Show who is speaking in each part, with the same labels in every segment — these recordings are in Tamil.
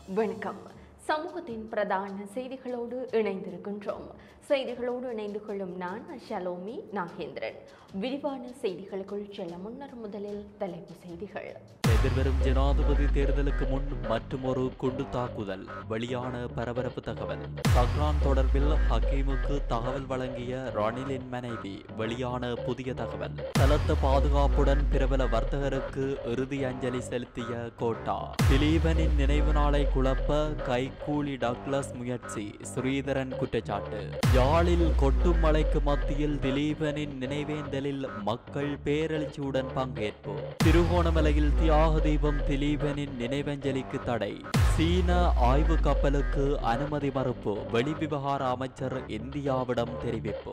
Speaker 1: வணக்கம் சமூகத்தின் பிரதான செய்திகளோடு இணைந்திருக்கின்றோம் செய்திகளோடு இணைந்து கொள்ளும் நான் ஷலோமி நாகேந்திரன் விரிவான செய்திகளுக்குள் செல்ல முன்னர் முதலில் தலைப்பு செய்திகள்
Speaker 2: எதிர்வரும் ஜனாதிபதி தேர்தலுக்கு முன் மற்றுமொரு குண்டு தாக்குதல் வெளியான பரபரப்பு தகவல் சக்ரான் தொடர்பில் ஹக்கீமுக்கு தகவல் வழங்கிய ரணிலின் மனைவி வெளியான புதிய தகவல் பலத்த பாதுகாப்புடன் பிரபல வர்த்தகருக்கு இறுதி அஞ்சலி செலுத்திய கோட்டா திலீபனின் நினைவு நாளை குழப்ப கைகூலி டக்ளஸ் முயற்சி ஸ்ரீதரன் குற்றச்சாட்டு யாழில் கொட்டும் மழைக்கு மத்தியில் திலீபனின் நினைவேந்தலில் மக்கள் பேரெழுச்சியுடன் பங்கேற்பு திருகோணமலையில் தியாக தீபம் திலீபனின் நினைவஞ்சலிக்கு தடை சீன ஆய்வு கப்பலுக்கு அனுமதி மறுப்பு வெளிவிவகார அமைச்சர் இந்தியாவிடம் தெரிவிப்பு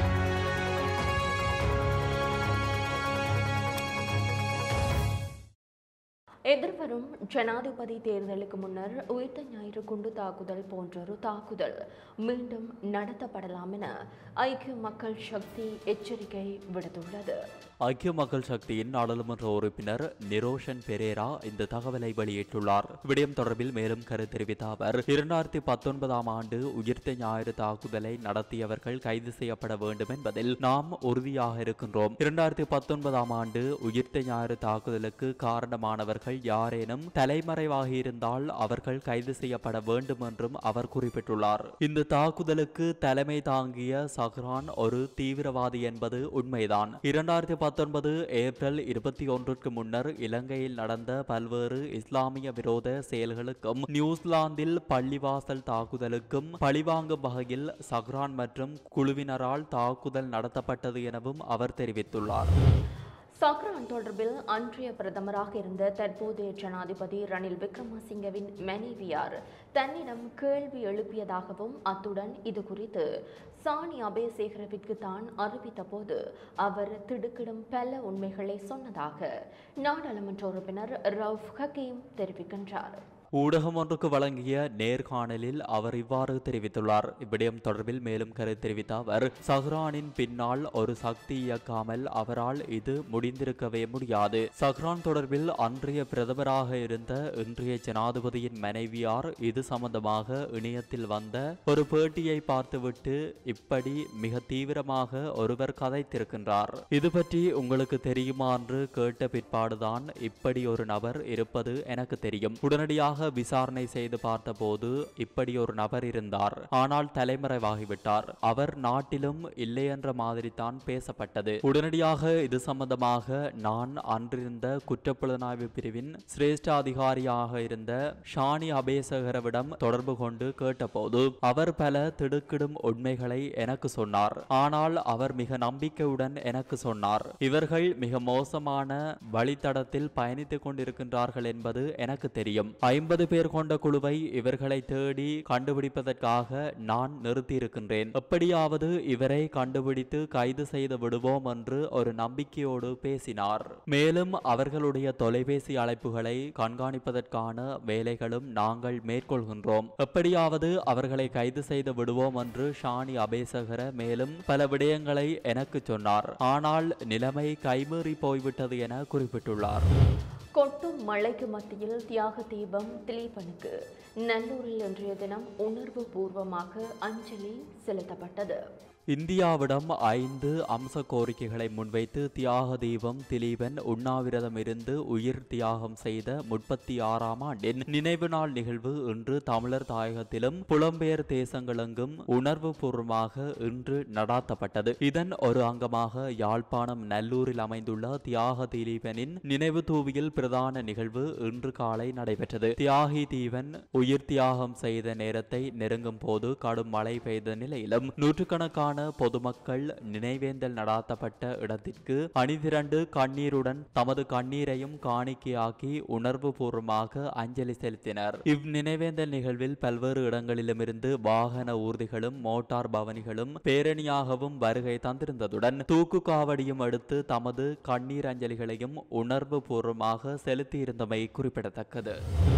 Speaker 1: எதிர்வரும் ஜனாதிபதி தேர்தலுக்கு முன்னர் உயிர்த்த ஞாயிறு குண்டு தாக்குதல் போன்றொரு தாக்குதல் மீண்டும் நடத்தப்படலாம் என ஐக்கிய மக்கள் சக்தி எச்சரிக்கை விடுத்துள்ளது
Speaker 2: ஐக்கிய மக்கள் சக்தியின் நாடாளுமன்ற உறுப்பினர் நிரோஷன் பெரேரா இந்த தகவலை வெளியிட்டுள்ளார் விடயம் தொடர்பில் மேலும் கருத்து தெரிவித்த அவர் இரண்டாயிரத்தி பத்தொன்பதாம் ஆண்டு உயிர்த்த ஞாயிறு தாக்குதலை நடத்தியவர்கள் கைது செய்யப்பட வேண்டும் என்பதில் நாம் உறுதியாக இருக்கின்றோம் இரண்டாயிரத்தி பத்தொன்பதாம் ஆண்டு உயிர்த்த ஞாயிறு தாக்குதலுக்கு காரணமானவர்கள் யாரேனும் தலைமறைவாகி இருந்தால் அவர்கள் கைது செய்யப்பட வேண்டும் என்றும் அவர் குறிப்பிட்டுள்ளார் இந்த தாக்குதலுக்கு தலைமை தாங்கிய சஹ்ரான் ஒரு தீவிரவாதி என்பது உண்மைதான் இரண்டாயிரத்தி பத்தொன்பது ஏப்ரல் இருபத்தி ஒன்றுக்கு முன்னர் இலங்கையில் நடந்த பல்வேறு இஸ்லாமிய விரோத செயல்களுக்கும் நியூசிலாந்தில் பள்ளிவாசல் தாக்குதலுக்கும் பழிவாங்கும் வகையில் சஹ்ரான் மற்றும் குழுவினரால் தாக்குதல் நடத்தப்பட்டது எனவும் அவர் தெரிவித்துள்ளார்
Speaker 1: சக்ரான் தொடர்பில் அன்றைய பிரதமராக இருந்த தற்போதைய ஜனாதிபதி ரணில் விக்ரமசிங்கவின் மனைவியார் தன்னிடம் கேள்வி எழுப்பியதாகவும் அத்துடன் இது குறித்து சாணி அபயசேகரவிற்கு தான் அறிவித்த போது அவர் திடுக்கிடும் பல உண்மைகளை சொன்னதாக நாடாளுமன்ற உறுப்பினர் ரவுஃப் ஹக்கீம் தெரிவிக்கின்றார்
Speaker 2: ஊடகம் ஒன்றுக்கு வழங்கிய நேர்காணலில் அவர் இவ்வாறு தெரிவித்துள்ளார் இவ்விடயம் தொடர்பில் மேலும் கருத்து தெரிவித்த அவர் சஹ்ரானின் பின்னால் ஒரு சக்தி இயக்காமல் அவரால் இது முடிந்திருக்கவே முடியாது சஹ்ரான் தொடர்பில் அன்றைய பிரதமராக இருந்த இன்றைய ஜனாதிபதியின் மனைவியார் இது சம்பந்தமாக இணையத்தில் வந்த ஒரு பேட்டியை பார்த்துவிட்டு இப்படி மிக தீவிரமாக ஒருவர் கதைத்திருக்கின்றார் இது பற்றி உங்களுக்கு தெரியுமா என்று கேட்ட பிற்பாடுதான் இப்படி ஒரு நபர் இருப்பது எனக்கு தெரியும் உடனடியாக விசாரணை செய்து பார்த்தபோது இப்படி ஒரு நபர் இருந்தார் ஆனால் தலைமறைவாகிவிட்டார் அவர் நாட்டிலும் இல்லை என்ற மாதிரி தான் பேசப்பட்டது உடனடியாக இது சம்பந்தமாக நான் அன்றிருந்த குற்றப்புலனாய்வு பிரிவின் சிரேஷ்ட அதிகாரியாக இருந்த ஷானி அபேசகரவிடம் தொடர்பு கொண்டு கேட்டபோது அவர் பல திடுக்கிடும் உண்மைகளை எனக்கு சொன்னார் ஆனால் அவர் மிக நம்பிக்கையுடன் எனக்கு சொன்னார் இவர்கள் மிக மோசமான வழித்தடத்தில் பயணித்துக் கொண்டிருக்கின்றார்கள் என்பது எனக்கு தெரியும் ஐம்பது பேர் கொண்ட குழுவை இவர்களை தேடி கண்டுபிடிப்பதற்காக நான் நிறுத்தியிருக்கின்றேன் எப்படியாவது இவரை கண்டுபிடித்து கைது செய்து விடுவோம் என்று ஒரு நம்பிக்கையோடு பேசினார் மேலும் அவர்களுடைய தொலைபேசி அழைப்புகளை கண்காணிப்பதற்கான வேலைகளும் நாங்கள் மேற்கொள்கின்றோம் எப்படியாவது அவர்களை கைது செய்து விடுவோம் என்று ஷானி அபேசகர மேலும் பல விடயங்களை எனக்கு சொன்னார் ஆனால் நிலைமை கைமீறி போய்விட்டது என குறிப்பிட்டுள்ளார்
Speaker 1: கொட்டும் மழைக்கு மத்தியில் தியாக தீபம் திலீபனுக்கு நல்லூரில் இன்றைய தினம் உணர்வு பூர்வமாக அஞ்சலி செலுத்தப்பட்டது
Speaker 2: இந்தியாவிடம் ஐந்து அம்ச கோரிக்கைகளை முன்வைத்து தியாக தீபம் திலீபன் உண்ணாவிரதம் இருந்து உயிர் தியாகம் செய்த முப்பத்தி ஆறாம் ஆண்டின் நினைவு நாள் நிகழ்வு இன்று தமிழர் தாயகத்திலும் புலம்பெயர் தேசங்களெங்கும் உணர்வு பூர்வமாக இன்று நடாத்தப்பட்டது இதன் ஒரு அங்கமாக யாழ்ப்பாணம் நல்லூரில் அமைந்துள்ள தியாக திலீபனின் நினைவு தூவியில் பிரதான நிகழ்வு இன்று காலை நடைபெற்றது தியாகி தீபன் உயிர் தியாகம் செய்த நேரத்தை நெருங்கும் போது கடும் மழை பெய்த நிலையிலும் நூற்றுக்கணக்கான பொதுமக்கள் நினைவேந்தல் நடாத்தப்பட்ட இடத்திற்கு அணிதிரண்டு கண்ணீருடன் தமது கண்ணீரையும் காணிக்கையாக்கி உணர்வு பூர்வமாக அஞ்சலி செலுத்தினர் இவ்நினைவேந்தல் நிகழ்வில் பல்வேறு இடங்களிலுமிருந்து வாகன ஊர்திகளும் மோட்டார் பவனிகளும் பேரணியாகவும் வருகை தந்திருந்ததுடன் தூக்கு காவடியும் எடுத்து தமது கண்ணீர் அஞ்சலிகளையும் உணர்வு பூர்வமாக செலுத்தியிருந்தமை குறிப்பிடத்தக்கது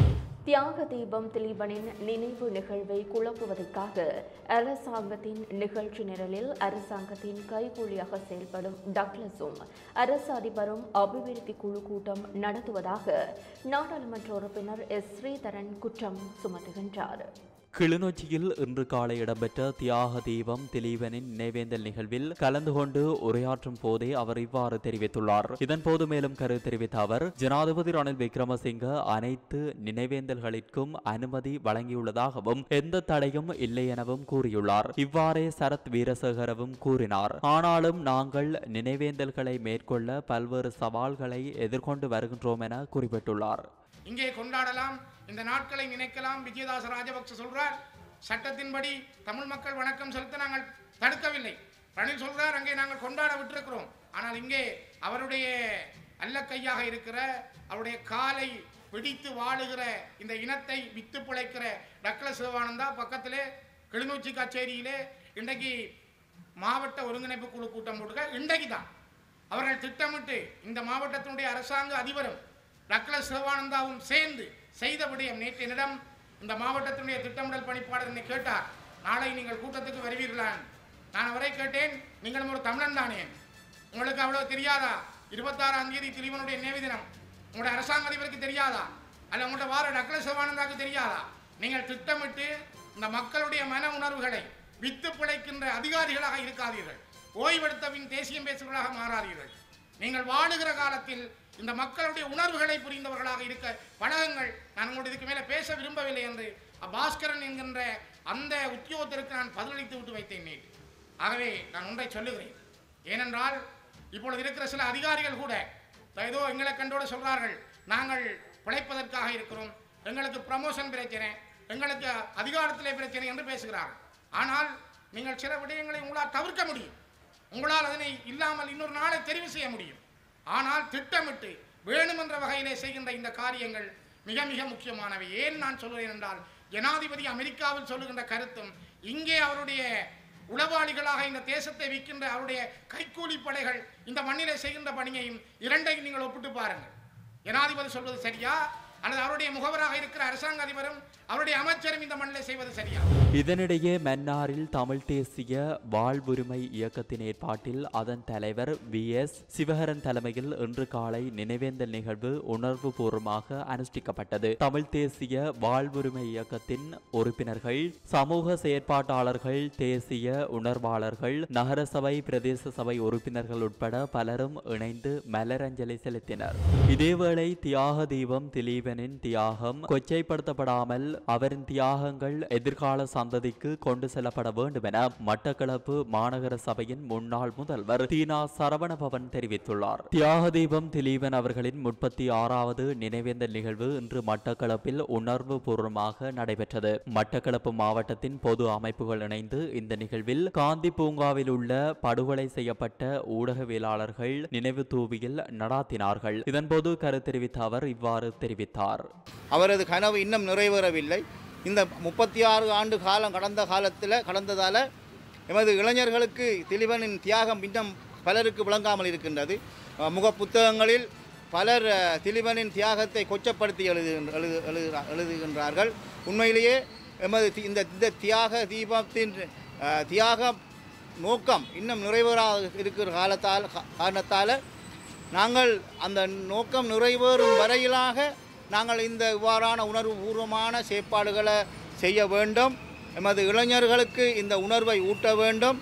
Speaker 1: தியாக தீபம் திலீபனின் நினைவு நிகழ்வை குழப்புவதற்காக அரசாங்கத்தின் நிகழ்ச்சி நிரலில் அரசாங்கத்தின் கைகூலியாக செயல்படும் டக்ளஸும் அரசு அதிபரும் அபிவிருத்தி குழு கூட்டம் நடத்துவதாக நாடாளுமன்ற உறுப்பினர் எஸ் ஸ்ரீதரன் குற்றம் சுமத்துகின்றார்
Speaker 2: கிளிநொச்சியில் இன்று காலை இடம்பெற்ற தியாக தீபம் திலீபனின் நினைவேந்தல் நிகழ்வில் கலந்து கொண்டு உரையாற்றும் போதே அவர் இவ்வாறு தெரிவித்துள்ளார் இதன்போது மேலும் கருத்து தெரிவித்த அவர் ஜனாதிபதி ரணில் விக்ரமசிங்க அனைத்து நினைவேந்தல்களிற்கும் அனுமதி வழங்கியுள்ளதாகவும் எந்த தடையும் இல்லை எனவும் கூறியுள்ளார் இவ்வாறே சரத் வீரசேகரவும் கூறினார் ஆனாலும் நாங்கள் நினைவேந்தல்களை மேற்கொள்ள பல்வேறு சவால்களை எதிர்கொண்டு வருகின்றோம் என குறிப்பிட்டுள்ளார்
Speaker 3: இங்கே கொண்டாடலாம் இந்த நாட்களை நினைக்கலாம் விஜயதாச ராஜபக்ச சொல்றார் சட்டத்தின்படி தமிழ் மக்கள் வணக்கம் செலுத்த நாங்கள் தடுக்கவில்லை ரணில் சொல்றார் அங்கே நாங்கள் கொண்டாட விட்டிருக்கிறோம் ஆனால் இங்கே அவருடைய அல்லக்கையாக இருக்கிற அவருடைய காலை பிடித்து வாழுகிற இந்த இனத்தை வித்து பிழைக்கிற டக்ளஸ் சிவானந்தா பக்கத்திலே கிளிநொச்சி கச்சேரியிலே இன்றைக்கு மாவட்ட ஒருங்கிணைப்பு குழு கூட்டம் போட்டுக்க இன்றைக்கு தான் அவர்கள் திட்டமிட்டு இந்த மாவட்டத்தினுடைய அரசாங்க அதிபரும் டக்ளஸ் சிவானந்தாவும் சேர்ந்து செய்த விடயம் நேற்று என்னிடம் இந்த மாவட்டத்தினுடைய திட்டமிடல் பணிப்பாளர் என்னை கேட்டார் நாளை நீங்கள் கூட்டத்துக்கு வருவீர்களான் நான் அவரை கேட்டேன் நீங்களும் ஒரு தமிழன் தானே உங்களுக்கு அவ்வளவு தெரியாதா இருபத்தாறாம் தேதி திலீபனுடைய நினைவு தினம் உங்களுடைய அரசாங்க அதிபருக்கு தெரியாதா அல்ல உங்களோட வார டக்ளஸ் சிவானந்தாவுக்கு தெரியாதா நீங்கள் திட்டமிட்டு இந்த மக்களுடைய மன உணர்வுகளை வித்து பிழைக்கின்ற அதிகாரிகளாக இருக்காதீர்கள் ஓய்வெடுத்தபின் தேசியம் பேசுபவர்களாக மாறாதீர்கள் நீங்கள் வாழுகிற காலத்தில் இந்த மக்களுடைய உணர்வுகளை புரிந்தவர்களாக இருக்க பழகுங்கள் நான் உங்களோட இதுக்கு மேலே பேச விரும்பவில்லை என்று பாஸ்கரன் என்கின்ற அந்த உத்தியோகத்திற்கு நான் பதிலளித்து விட்டு வைத்தேன் நேற்று ஆகவே நான் ஒன்றை சொல்லுகிறேன் ஏனென்றால் இப்பொழுது இருக்கிற சில அதிகாரிகள் கூட ஏதோ எங்களை கண்டோடு சொல்றார்கள் நாங்கள் பிழைப்பதற்காக இருக்கிறோம் எங்களுக்கு ப்ரமோஷன் பிரச்சனை எங்களுக்கு அதிகாரத்திலே பிரச்சனை என்று பேசுகிறார்கள் ஆனால் நீங்கள் சில விடயங்களை உங்களால் தவிர்க்க முடியும் உங்களால் அதனை இல்லாமல் இன்னொரு நாளை தெரிவு செய்ய முடியும் ஆனால் திட்டமிட்டு வேணுமென்ற வகையிலே செய்கின்ற இந்த காரியங்கள் மிக மிக முக்கியமானவை ஏன் நான் சொல்கிறேன் என்றால் ஜனாதிபதி அமெரிக்காவில் சொல்லுகின்ற கருத்தும் இங்கே அவருடைய உளவாளிகளாக இந்த தேசத்தை விற்கின்ற அவருடைய கைக்கூலி படைகள் இந்த மண்ணிலே செய்கின்ற பணியையும் இரண்டையும் நீங்கள் ஒப்பிட்டு பாருங்கள் ஜனாதிபதி சொல்வது சரியா அல்லது அவருடைய முகவராக இருக்கிற அரசாங்க அதிபரும் அவருடைய அமைச்சரும் இந்த மண்ணிலே செய்வது சரியா
Speaker 2: இதனிடையே மன்னாரில் தமிழ் தேசிய வாழ்வுரிமை இயக்கத்தின் ஏற்பாட்டில் அதன் தலைவர் வி எஸ் சிவகரன் தலைமையில் இன்று காலை நினைவேந்தல் நிகழ்வு உணர்வுபூர்வமாக அனுஷ்டிக்கப்பட்டது தமிழ் தேசிய வாழ்வுரிமை இயக்கத்தின் உறுப்பினர்கள் சமூக செயற்பாட்டாளர்கள் தேசிய உணர்வாளர்கள் நகரசபை பிரதேச சபை உறுப்பினர்கள் உட்பட பலரும் இணைந்து மலரஞ்சலி செலுத்தினர் இதேவேளை தியாக தீபம் திலீபனின் தியாகம் கொச்சைப்படுத்தப்படாமல் அவரின் தியாகங்கள் எதிர்கால சந்ததிக்கு கொண்டு செல்லப்பட வேண்டும் என மட்டக்களப்பு மாநகர சபையின் முன்னாள் முதல்வர் தீனா சரவணபவன் தெரிவித்துள்ளார் தியாக தீபம் திலீபன் அவர்களின் முப்பத்தி ஆறாவது நினைவேந்தல் நிகழ்வு இன்று மட்டக்களப்பில் உணர்வு பூர்வமாக நடைபெற்றது மட்டக்களப்பு மாவட்டத்தின் பொது அமைப்புகள் இணைந்து இந்த நிகழ்வில் காந்தி பூங்காவில் உள்ள படுகொலை செய்யப்பட்ட ஊடகவியலாளர்கள் நினைவு தூவியில் நடாத்தினார்கள் இதன்போது கருத்து தெரிவித்த அவர் இவ்வாறு தெரிவித்தார்
Speaker 4: அவரது கனவு இன்னும் நிறைவேறவில்லை இந்த முப்பத்தி ஆறு ஆண்டு காலம் கடந்த காலத்தில் கடந்ததால் எமது இளைஞர்களுக்கு திலீபனின் தியாகம் இன்னும் பலருக்கு விளங்காமல் இருக்கின்றது அஹ் முக புத்தகங்களில் பலர் அஹ், திலீபனின் தியாகத்தை கொச்சப்படுத்தி எழுதுகின்ற எழுது எழுதுகிறா- எழுதுகின்றார்கள் உண்மையிலேயே எமது தி- இந்த இந்த தியாக தீபத்தின் அஹ், தியாக நோக்கம் இன்னும் நிறைவேறாக இருக்கிற காலத்தால் கா- காரணத்தால் நாங்கள் அந்த நோக்கம் நிறைவேறும் வரையிலாக நாங்கள் இந்த இவ்வாறான உணர்வு பூர்வமான செயற்பாடுகளை செய்ய வேண்டும் எமது இளைஞர்களுக்கு இந்த உணர்வை ஊட்ட வேண்டும்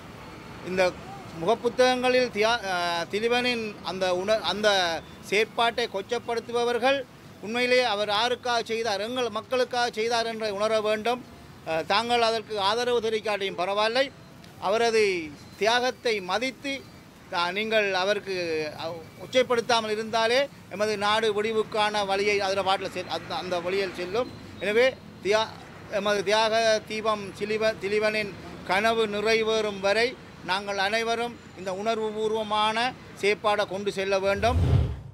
Speaker 4: இந்த முகப்புத்தகங்களில் தியா அஹ், திலீபனின் அந்த உணர் அந்த செயற்பாட்டை கொச்சப்படுத்துபவர்கள் உண்மையிலேயே அவர் யாருக்காக செய்தார் எங்கள் மக்களுக்காக செய்தார் என்று உணர வேண்டும் அஹ், தாங்கள் அதற்கு ஆதரவு தெரிவிக்காட்டியும் பரவாயில்லை அவரது தியாகத்தை மதித்து தா- நீங்கள் அவருக்கு அஹ், உச்சைப்படுத்தாமல் இருந்தாலே எமது நாடு விடிவுக்கான வழியை அதில் பாட்டில் செல் அந்த அந்த வழியில் செல்லும் எனவே தியா எமது தியாக தீபம் சிலிவ திலீபனின் கனவு நிறைவேறும் வரை நாங்கள் அனைவரும் இந்த உணர்வுபூர்வமான செயற்பாடை கொண்டு செல்ல வேண்டும்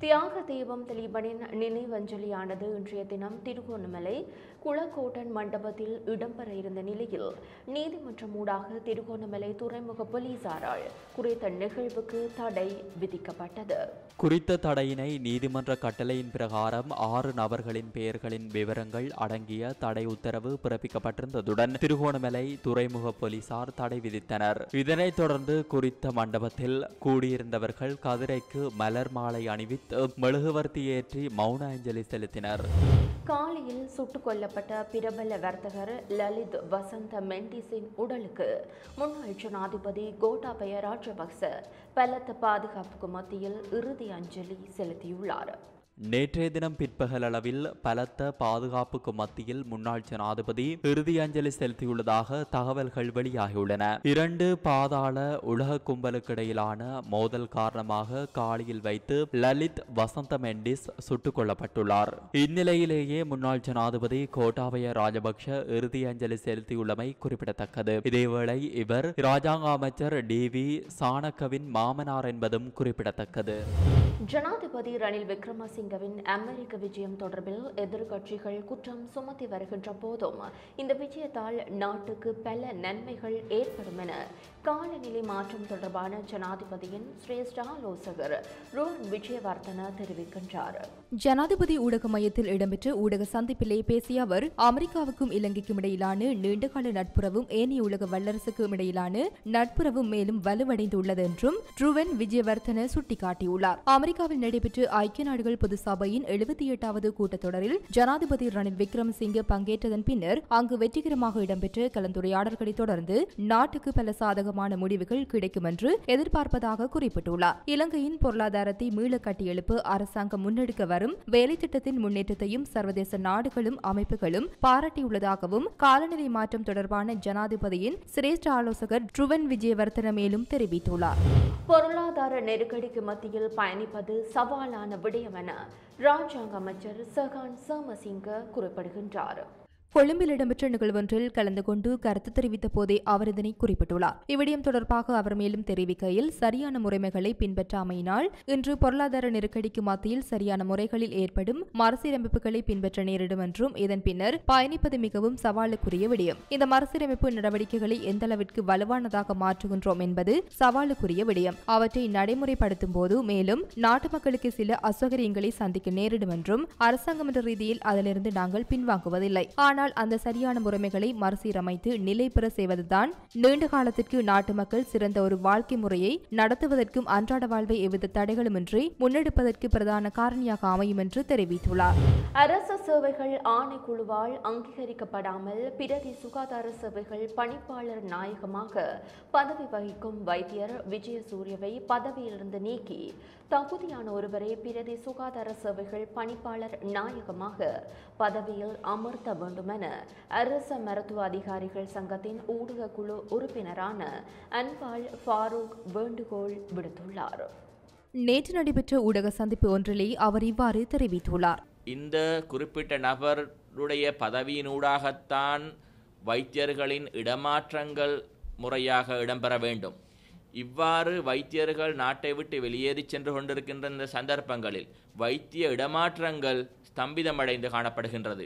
Speaker 1: தியாக தீபம் திலீபனின் நினைவஞ்சலியானது இன்றைய தினம் திருகோணமலை குளக்கோட்டன் மண்டபத்தில் இடம்பெற இருந்த நிலையில் நீதிமன்றம் ஊடாக திருகோணமலை துறைமுக போலீசாரால் குறித்த நிகழ்வுக்கு தடை விதிக்கப்பட்டது
Speaker 2: குறித்த தடையினை நீதிமன்ற கட்டளையின் பிரகாரம் ஆறு நபர்களின் பெயர்களின் விவரங்கள் அடங்கிய தடை உத்தரவு பிறப்பிக்கப்பட்டிருந்ததுடன் திருகோணமலை துறைமுக போலீசார் தடை விதித்தனர் இதனைத் தொடர்ந்து குறித்த மண்டபத்தில் கூடியிருந்தவர்கள் கதிரைக்கு மலர் மாலை அணிவித்து மெழுகுவர்த்தி ஏற்றி மௌன அஞ்சலி செலுத்தினர்
Speaker 1: காலியில் சுட்டுக் கொல்லப்பட்ட பிரபல வர்த்தகர் லலித் வசந்த மெண்டிஸின் உடலுக்கு முன்னாள் ஜனாதிபதி கோட்டாபய ராஜபக்ச பலத்த பாதுகாப்புக்கு மத்தியில் இறுதி அஞ்சலி செலுத்தியுள்ளார்
Speaker 2: நேற்றைய தினம் பிற்பகல் அளவில் பலத்த பாதுகாப்புக்கு மத்தியில் முன்னாள் ஜனாதிபதி இறுதி அஞ்சலி செலுத்தியுள்ளதாக தகவல்கள் வெளியாகியுள்ளன இரண்டு பாதாள உலக கும்பலுக்கிடையிலான மோதல் காரணமாக காலியில் வைத்து லலித் வசந்த மெண்டிஸ் சுட்டுக் கொல்லப்பட்டுள்ளார் இந்நிலையிலேயே முன்னாள் ஜனாதிபதி கோட்டாபய ராஜபக்ஷ இறுதி அஞ்சலி செலுத்தியுள்ளமை குறிப்பிடத்தக்கது இதேவேளை இவர் இராஜாங்க அமைச்சர் டி வி சாணக்கவின் மாமனார் என்பதும் குறிப்பிடத்தக்கது
Speaker 1: ஜனாதிபதி ரணில் விக்ரமசிங்கவின் அமெரிக்க விஜயம் தொடர்பில் எதிர்க்கட்சிகள் குற்றம் சுமத்தி வருகின்ற போதும் இந்த விஜயத்தால் நாட்டுக்கு பல நன்மைகள் ஏற்படும் என காலநிலை மாற்றம் தொடர்பான ஜனாதிபதியின் சிரேஷ்ட ஆலோசகர் ரோஹன் விஜயவர்தன தெரிவிக்கின்றார்
Speaker 5: ஜனாதிபதி ஊடக மையத்தில் இடம்பெற்ற ஊடக சந்திப்பிலே பேசிய அவர் அமெரிக்காவுக்கும் இலங்கைக்கும் இடையிலான நீண்டகால நட்புறவும் ஏனைய உலக வல்லரசுக்கும் இடையிலான நட்புறவும் மேலும் வலுவடைந்துள்ளது என்றும் ட்ருவன் விஜயவர்தன சுட்டிக்காட்டியுள்ளார் அமெரிக்காவில் நடைபெற்ற ஐக்கிய நாடுகள் பொது சபையின் எழுபத்தி எட்டாவது கூட்டத்தொடரில் ஜனாதிபதி ரணில் விக்ரமசிங்கே பங்கேற்றதன் பின்னர் அங்கு வெற்றிகரமாக இடம்பெற்ற கலந்துரையாடல்களை தொடர்ந்து நாட்டுக்கு பல சாதகமான முடிவுகள் கிடைக்கும் என்று எதிர்பார்ப்பதாக குறிப்பிட்டுள்ளார் இலங்கையின் பொருளாதாரத்தை மீள கட்டியெழுப்ப அரசாங்கம் முன்னெடுக்க வரும் வேலை திட்டத்தின் முன்னேற்றத்தையும் சர்வதேச நாடுகளும் அமைப்புகளும் பாராட்டியுள்ளதாகவும் காலநிலை மாற்றம் தொடர்பான ஜனாதிபதியின் சிரேஷ்ட ஆலோசகர் ட்ருவன் விஜயவர்தன மேலும் தெரிவித்துள்ளார்
Speaker 1: பொருளாதார நெருக்கடிக்கு மத்தியில் பயணிப்பது சவாலான விடயம் என ராஜாங்க அமைச்சர் சகான் சோமசிங்க குறிப்பிடுகின்றார்
Speaker 5: கொழும்பில் இடம்பெற்ற நிகழ்வொன்றில் கலந்து கொண்டு கருத்து தெரிவித்த போதே அவர் இதனை குறிப்பிட்டுள்ளார் இவ்விடயம் தொடர்பாக அவர் மேலும் தெரிவிக்கையில் சரியான முறைமைகளை பின்பற்றாமையினால் இன்று பொருளாதார நெருக்கடிக்கு மத்தியில் சரியான முறைகளில் ஏற்படும் மறுசீரமைப்புகளை பின்பற்ற நேரிடும் என்றும் இதன் பின்னர் பயணிப்பது மிகவும் சவாலுக்குரிய விடயம் இந்த மறுசீரமைப்பு நடவடிக்கைகளை எந்த அளவிற்கு வலுவானதாக மாற்றுகின்றோம் என்பது சவாலுக்குரிய விடயம் அவற்றை நடைமுறைப்படுத்தும் போது மேலும் நாட்டு மக்களுக்கு சில அசௌகரியங்களை சந்திக்க நேரிடும் என்றும் அரசாங்கம் என்ற ரீதியில் அதிலிருந்து நாங்கள் பின்வாங்குவதில்லை ஆனால் அந்த சரியான முறைமைகளை மறுசீரமைத்து நிலை பெற செய்வதுதான் நீண்ட காலத்திற்கு நாட்டு மக்கள் சிறந்த ஒரு வாழ்க்கை முறையை நடத்துவதற்கும் அன்றாட வாழ்வை எவ்வித தடைகளுமின்றி முன்னெடுப்பதற்கு பிரதான காரணியாக அமையும் என்று தெரிவித்துள்ளார்
Speaker 1: அரசு சேவைகள் ஆணைக்குழுவால் அங்கீகரிக்கப்படாமல் பிரதி சுகாதார சேவைகள் பணிப்பாளர் நாயகமாக பதவி வகிக்கும் வைத்தியர் விஜயசூரியவை பதவியிலிருந்து நீக்கி தகுதியான ஒருவரை பிரதி சுகாதார சேவைகள் பணிப்பாளர் நாயகமாக பதவியில் அமர்த்த வேண்டும் என அரச மருத்துவ அதிகாரிகள் சங்கத்தின் ஊடக குழு உறுப்பினரான அன்பால் ஃபாரூக் வேண்டுகோள் விடுத்துள்ளார்
Speaker 5: நேற்று நடைபெற்ற ஊடக சந்திப்பு ஒன்றிலே அவர் இவ்வாறு தெரிவித்துள்ளார்
Speaker 6: இந்த குறிப்பிட்ட நபருடைய பதவியினூடாகத்தான் வைத்தியர்களின் இடமாற்றங்கள் முறையாக இடம்பெற வேண்டும் இவ்வாறு வைத்தியர்கள் நாட்டை விட்டு வெளியேறி சென்று கொண்டிருக்கின்ற இந்த சந்தர்ப்பங்களில் வைத்திய இடமாற்றங்கள் ஸ்தம்பிதமடைந்து காணப்படுகின்றது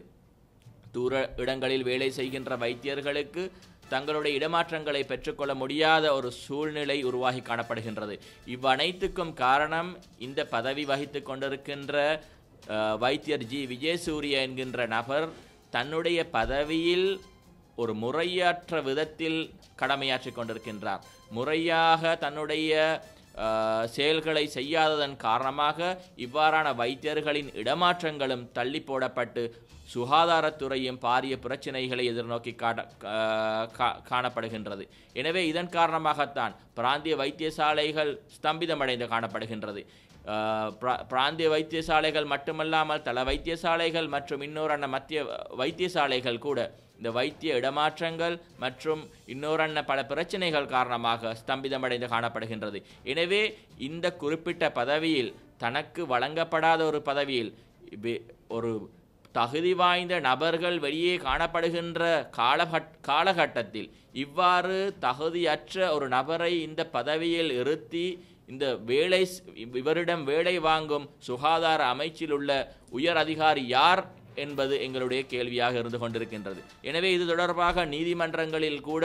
Speaker 6: தூர இடங்களில் வேலை செய்கின்ற வைத்தியர்களுக்கு தங்களுடைய இடமாற்றங்களை பெற்றுக்கொள்ள முடியாத ஒரு சூழ்நிலை உருவாகி காணப்படுகின்றது இவ்வனைத்துக்கும் காரணம் இந்த பதவி வகித்து கொண்டிருக்கின்ற அஹ், வைத்தியர் ஜி விஜயசூரிய என்கின்ற நபர் தன்னுடைய பதவியில் ஒரு முறையற்ற விதத்தில் கடமையாற்றிக் கொண்டிருக்கின்றார் முறையாக தன்னுடைய அஹ், செயல்களை செய்யாததன் காரணமாக இவ்வாறான வைத்தியர்களின் இடமாற்றங்களும் தள்ளி போடப்பட்டு சுகாதாரத்துறையும் பாரிய பிரச்சினைகளை எதிர்நோக்கி காட கா- கா- காணப்படுகின்றது எனவே இதன் காரணமாகத்தான் பிராந்திய வைத்தியசாலைகள் ஸ்தம்பிதமடைந்து காணப்படுகின்றது அஹ், பிரா- பிராந்திய வைத்தியசாலைகள் மட்டுமல்லாமல் தல வைத்தியசாலைகள் மற்றும் இன்னொரு மத்திய வைத்தியசாலைகள் கூட இந்த வைத்திய இடமாற்றங்கள் மற்றும் இன்னொரு பல பிரச்சனைகள் காரணமாக ஸ்தம்பிதமடைந்து காணப்படுகின்றது எனவே இந்த குறிப்பிட்ட பதவியில் தனக்கு வழங்கப்படாத ஒரு பதவியில் வே- ஒரு தகுதி வாய்ந்த நபர்கள் வெளியே காணப்படுகின்ற காலகட் காலகட்டத்தில் இவ்வாறு தகுதியற்ற ஒரு நபரை இந்த பதவியில் இருத்தி இந்த வேலை ஸ்- இவரிடம் வேலை வாங்கும் சுகாதார அமைச்சில் உள்ள உயர் அதிகாரி யார் என்பது எங்களுடைய கேள்வியாக இருந்து கொண்டிருக்கின்றது எனவே இது தொடர்பாக நீதிமன்றங்களில் கூட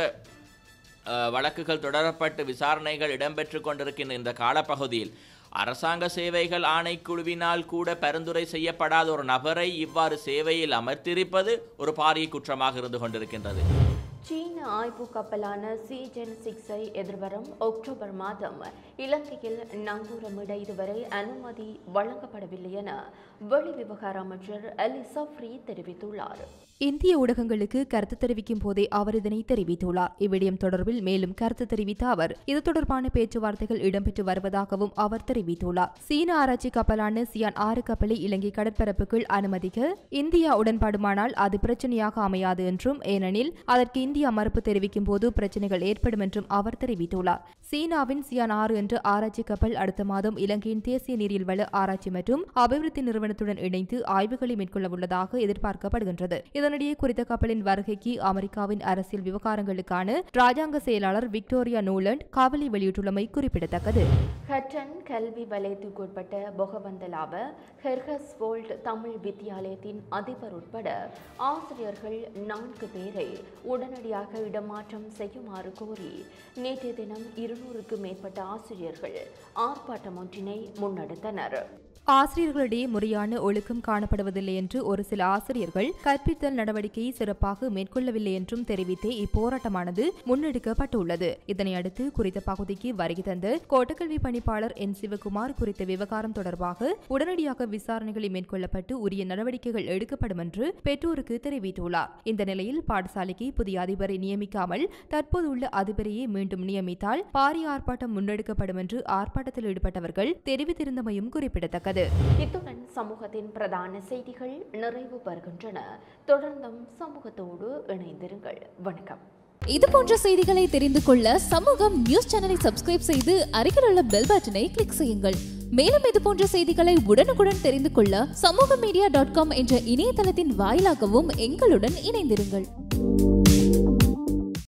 Speaker 6: அஹ், வழக்குகள் தொடரப்பட்டு விசாரணைகள் இடம்பெற்று கொண்டிருக்கின்ற இந்த காலப்பகுதியில் அரசாங்க சேவைகள் ஆணைக்குழுவினால் கூட பரிந்துரை செய்யப்படாத ஒரு நபரை இவ்வாறு சேவையில் அமர்த்தியிருப்பது ஒரு பாரிய குற்றமாக இருந்து கொண்டிருக்கின்றது
Speaker 1: சீன ஆய்வு கப்பலான சீஜென் சிக்ஸை எதிர்வரும் அக்டோபர் மாதம் இலங்கையில் நங்கூரமிட இதுவரை அனுமதி வழங்கப்படவில்லை என வெளிவிவகார அமைச்சர் அலி சஃப்ரி தெரிவித்துள்ளார்
Speaker 5: இந்திய ஊடகங்களுக்கு கருத்து தெரிவிக்கும் போதே அவர் இதனை தெரிவித்துள்ளார் இவ்விடயம் தொடர்பில் மேலும் கருத்து தெரிவித்த அவர் இது தொடர்பான பேச்சுவார்த்தைகள் இடம்பெற்று வருவதாகவும் அவர் தெரிவித்துள்ளார் சீன ஆராய்ச்சி கப்பலான சியான் ஆறு கப்பலை இலங்கை கடற்பரப்புக்குள் அனுமதிக்க இந்தியா உடன்பாடுமானால் அது பிரச்சனையாக அமையாது என்றும் ஏனெனில் அதற்கு இந்தியா மறுப்பு தெரிவிக்கும் போது பிரச்சனைகள் ஏற்படும் என்றும் அவர் தெரிவித்துள்ளார் சீனாவின் சியான் ஆறு என்ற ஆராய்ச்சி கப்பல் அடுத்த மாதம் இலங்கையின் தேசிய நீரியல் வள ஆராய்ச்சி மற்றும் அபிவிருத்தி நிறுவனத்துடன் இணைந்து ஆய்வுகளை மேற்கொள்ள உள்ளதாக எதிர்பார்க்கப்படுகின்றது இதனிடையே குறித்த கப்பலின் வருகைக்கு அமெரிக்காவின் அரசியல் விவகாரங்களுக்கான ராஜாங்க செயலாளர் விக்டோரியா நோலண்ட் கவலை வெளியிட்டுள்ளமை குறிப்பிடத்தக்கது
Speaker 1: ஹட்டன் கல்வி வலயத்துக்குட்பட்ட பொகவந்தலாவ ஹெர்ஹஸ்வோல்ட் தமிழ் வித்தியாலயத்தின் அதிபர் உட்பட ஆசிரியர்கள் நான்கு பேரை உடனடியாக இடமாற்றம் செய்யுமாறு கோரி நேற்றைய தினம் இருநூறுக்கும் மேற்பட்ட ஆசிரியர்கள் ஆர்ப்பாட்டம் ஒன்றினை முன்னெடுத்தனர்
Speaker 5: ஆசிரியர்களிடையே முறையான ஒழுக்கம் காணப்படுவதில்லை என்று ஒரு சில ஆசிரியர்கள் கற்பித்தல் நடவடிக்கையை சிறப்பாக மேற்கொள்ளவில்லை என்றும் தெரிவித்தே இப்போராட்டமானது முன்னெடுக்கப்பட்டுள்ளது இதனையடுத்து குறித்த பகுதிக்கு வருகை தந்த கோட்டக்கல்வி பணிப்பாளர் என் சிவகுமார் குறித்த விவகாரம் தொடர்பாக உடனடியாக விசாரணைகளை மேற்கொள்ளப்பட்டு உரிய நடவடிக்கைகள் எடுக்கப்படும் என்று பெற்றோருக்கு தெரிவித்துள்ளார் இந்த நிலையில் பாடசாலைக்கு புதிய அதிபரை நியமிக்காமல் தற்போது உள்ள அதிபரையே மீண்டும் நியமித்தால் பாரிய ஆர்ப்பாட்டம் முன்னெடுக்கப்படும் என்று ஆர்ப்பாட்டத்தில் ஈடுபட்டவர்கள் தெரிவித்திருந்தமையும் குறிப்பிடத்தக்கது
Speaker 1: இத்துடன் சமூகத்தின் பிரதான செய்திகள் நிறைவு பெறுகின்றன தொடர்ந்தும் சமூகத்தோடு இணைந்திருங்கள் வணக்கம்
Speaker 7: இது போன்ற செய்திகளை தெரிந்து கொள்ள சமூகம் நியூஸ் சேனலை சப்ஸ்கிரைப் செய்து அருகில் உள்ள பெல் பட்டனை கிளிக் செய்யுங்கள் மேலும் இது போன்ற செய்திகளை உடனுக்குடன் தெரிந்து கொள்ள சமூக மீடியா டாட் காம் என்ற இணையதளத்தின் வாயிலாகவும் எங்களுடன் இணைந்திருங்கள்